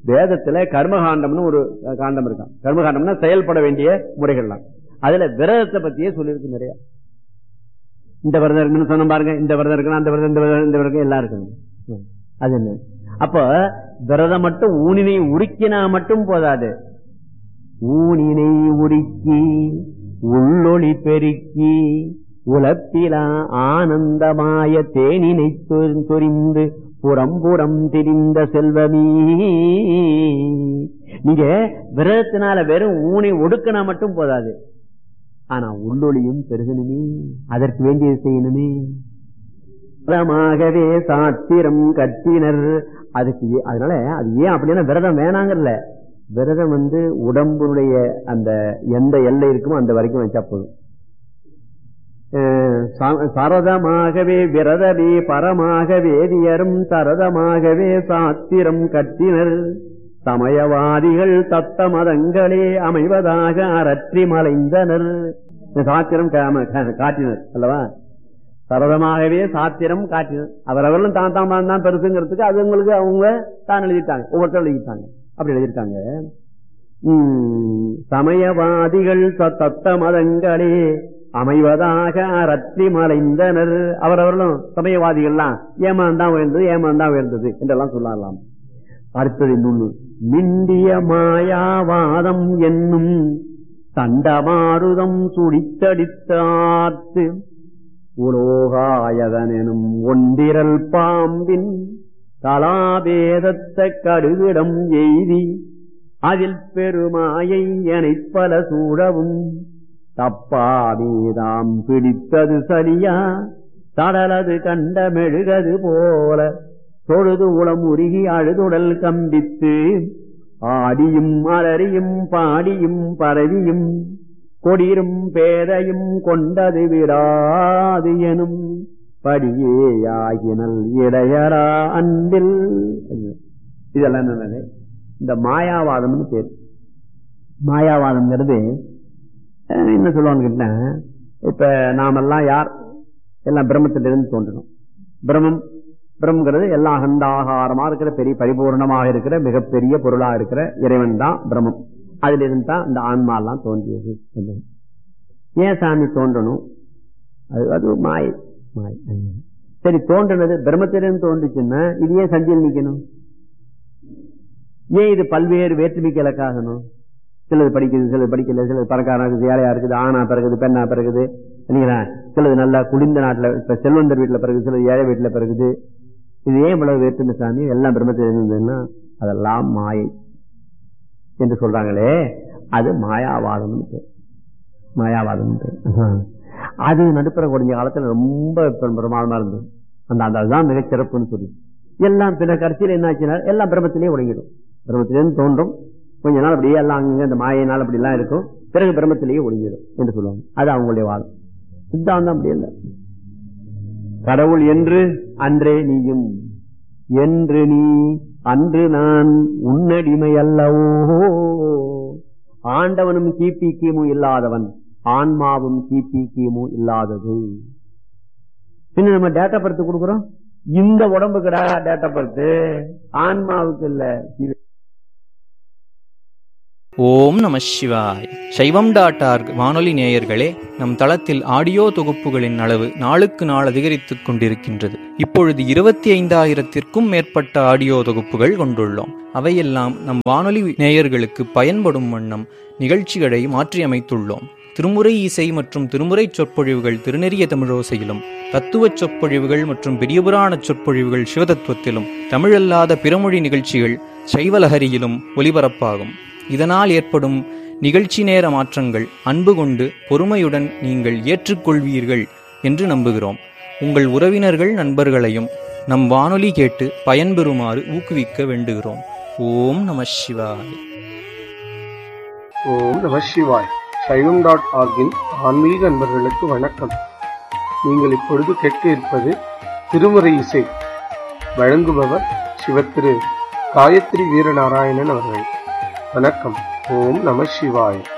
வேதத்துல கர்மகாண்டம்னு ஒரு காண்டம் இருக்கான் கர்மகாண்டம்னா செயல்பட வேண்டிய முறைகள்லாம் அதுல விரதத்தை பத்தியே சொல்லியிருக்கு நிறைய இந்த விரதம் இருக்குன்னு சொன்ன பாருங்க இந்த விரதம் இருக்கணும் அந்த விரதம் இந்த விரதம் இந்த விரதம் எல்லாம் இருக்கணும் ம். அது என்ன அப்ப விரதம் மட்டும் ஊனினை உருக்கினா மட்டும் போதாது ஊனினை உருக்கி உள்ளொளி பெருக்கி உலப்பிலா ஆனந்தமாய தேனினை சொ- சொரிந்து புறம்புறம் திரிந்த செல்வமீ நீங்க விரதத்தினால வெறும் ஊனை ஒடுக்கினா மட்டும் போதாது ஆனா உள்ளொளியும் பெருகணுமே அதற்கு வேண்டியது செய்யணுமே விரதமாகவே சாத்திரம் கட்டினர் அதுக்கு ஏ- அதனால அது ஏன் அப்படின்னா விரதம் வேணாங்கல்ல விரதம் வந்து உடம்புடைய அந்த எந்த எல்லை இருக்குமோ அந்த வரைக்கும் வச்சா போதும் அஹ் ச- சரதமாகவே விரதமே பரமாக வேதியரும் சரதமாகவே சாத்திரம் கட்டினர் சமயவாதிகள் தத்த மதங்களே அமைவதாக அரற்றி மலைந்தனர் இந்த சாத்திரம் கா- கா- காட்டினர் அல்லவா சரதமாகவே சாத்திரம் காட்டினர் அவரவர்களும் தான் தான் தான் தான் பெருசுங்கிறதுக்கு அது உங்களுக்கு அவங்க தான் எழுதிட்டாங்க ஒவ்வொருத்தரும் எழுதிட்டாங்க அப்படி எழுதியிருக்காங்க உம், சமயவாதிகள் த- தத்த மதங்களே அமைவதாக அரற்றி மலைந்தனர் அவரவர்களும் சமயவாதிகள்லாம் ஏமாந்தான் உயர்ந்தது ஏமாந்தான் உயர்ந்தது என்றெல்லாம் சொல்லலாம் அடுத்தது இன்னொன்னு மிண்டிய மாயாவாதம் என்னும் தண்டமாருதம் சுடித்தடித்தார்த்து உலோகாயதனும் ஒன்றிரல் பாம்பின் கலாபேதத்த கடுகிடம் எய்தி அதில் பெருமாயை எனைப்பல சூழவும் தப்பாமேதாம் பிடித்தது சரியா தடலது கண்ட மெழுகது போல தொழுது உளம் உருகி அழுதுடல் கம்பித்து ஆடியும் அலறியும் பாடியும் பரவியும் கொடிரும் பேதையும் கொண்டது விடாது எனும் படியேயாகினல் இடையரா அன்பில் இதெல்லாம் என்னது இந்த மாயாவாதம்னு பேர் மாயாவாதம்ங்கிறது அஹ், என்ன சொல்லுவாங்க கேட்டா, இப்ப நாமெல்லாம் யார் எல்லாம் பிரம்மத்திலிருந்து தோன்றணும் பிரம்மம் பிரம்மங்கிறது எல்லாம் அகண்டாகாரமா இருக்கிற பெரிய பரிபூர்ணமாக இருக்கிற மிகப்பெரிய பொருளா இருக்கிற இறைவன் தான் பிரம்மம் அதுல இருந்து தான் இந்த ஆன்மா எல்லாம் தோன்றியது என்பது. ஏன் சாமி தோன்றணும் அது அது மாயை மாயை ம். சரி தோன்றினது பிரம்மத்திலிருந்து தோன்றுச்சுன்னா இது ஏன் சந்தியில் நிக்கணும் ஏன் இது பல்வேறு வேற்றுமைக்கு இலக்காகணும் சிலது படிக்குது சிலது படிக்கல சிலது பறக்காரா இருக்குது ஏழையா இருக்குது ஆணா பிறகுது பெண்ணா பிறகுது இல்லைங்களா சிலது நல்லா குளிர்ந்த நாட்டுல இப்ப செல்வந்தர் வீட்டுல பிறகு சிலது ஏழை வீட்டுல பிறகுது இது ஏன் இவ்வளவு வேற்றுமை சாமி எல்லாம் பிரம்மத்தில் இருந்ததுன்னா அதெல்லாம் மாயை என்று சொல்றாங்களே அது மாயாவாதம்னு பேர் மாயாவாதம் அது நடுப்புற கொஞ்ச காலத்துல ரொம்ப பெரும் பிரமாதமா இருந்தது அந்த அந்த அதுதான் மிகச் சிறப்புன்னு சொல்லி எல்லாம் பின்ன கடைசியில் என்ன ஆச்சுன்னா எல்லாம் பிரம்மத்திலேயே ஒடுங்கிடும் பிரம்மத்திலேருந்து தோன்றும் கொஞ்ச நாள் அப்படியே எல்லாம் அங்கங்க இந்த மாயினால் அப்படி எல்லாம் இருக்கும் பிறகு பிரம்மத்திலேயே ஒடுங்கிடும் என்று சொல்லுவாங்க அது அவங்களுடைய வாதம் சித்தாந்தம் அப்படி இல்லை கடவுள் என்று அன்றே நீயும் என்று நீ அன்று நான் உன்னடிமை அல்லவோ ஆண்டவனும் கிபி கிமு இல்லாதவன் ஆன்மாவும் கிபி கிமு இல்லாதது பின்ன நம்ம டேட்டா பர்த் கொடுக்கிறோம் இந்த உடம்புக்குடா டேட்டா பர்த் ஆன்மாவுக்கு இல்ல இது ஓம் நம சிவாய் சைவம் டாட் ஆர்க் வானொலி நேயர்களே நம் தளத்தில் ஆடியோ தொகுப்புகளின் அளவு நாளுக்கு நாள் அதிகரித்துக் கொண்டிருக்கின்றது இப்பொழுது இருபத்தி ஐந்தாயிரத்திற்கும் மேற்பட்ட ஆடியோ தொகுப்புகள் கொண்டுள்ளோம் அவையெல்லாம் நம் வானொலி நேயர்களுக்கு பயன்படும் வண்ணம் நிகழ்ச்சிகளை மாற்றியமைத்துள்ளோம் திருமுறை இசை மற்றும் திருமுறை சொற்பொழிவுகள் திருநெறிய தமிழோசையிலும் தத்துவச் சொற்பொழிவுகள் மற்றும் பெரியபுராண சொற்பொழிவுகள் சிவதத்துவத்திலும் தமிழல்லாத பிறமொழி நிகழ்ச்சிகள் சைவலஹரியிலும் ஒலிபரப்பாகும் இதனால் ஏற்படும் நிகழ்ச்சி நேர மாற்றங்கள் அன்பு கொண்டு பொறுமையுடன் நீங்கள் ஏற்றுக்கொள்வீர்கள் என்று நம்புகிறோம் உங்கள் உறவினர்கள் நண்பர்களையும் நம் வானொலி கேட்டு பயன்பெறுமாறு ஊக்குவிக்க வேண்டுகிறோம் ஓம் நம சிவாய் ஓம் நம சிவாய் சைவம் டாட் ஆர்கின் ஆன்மீக அன்பர்களுக்கு வணக்கம் நீங்கள் இப்பொழுது கேட்க இருப்பது திருமுறை இசை வழங்குபவர் சிவத்திரு காயத்ரி வீரநாராயணன் அவர்கள் வணக்கம் ஓம் நம சிவாய்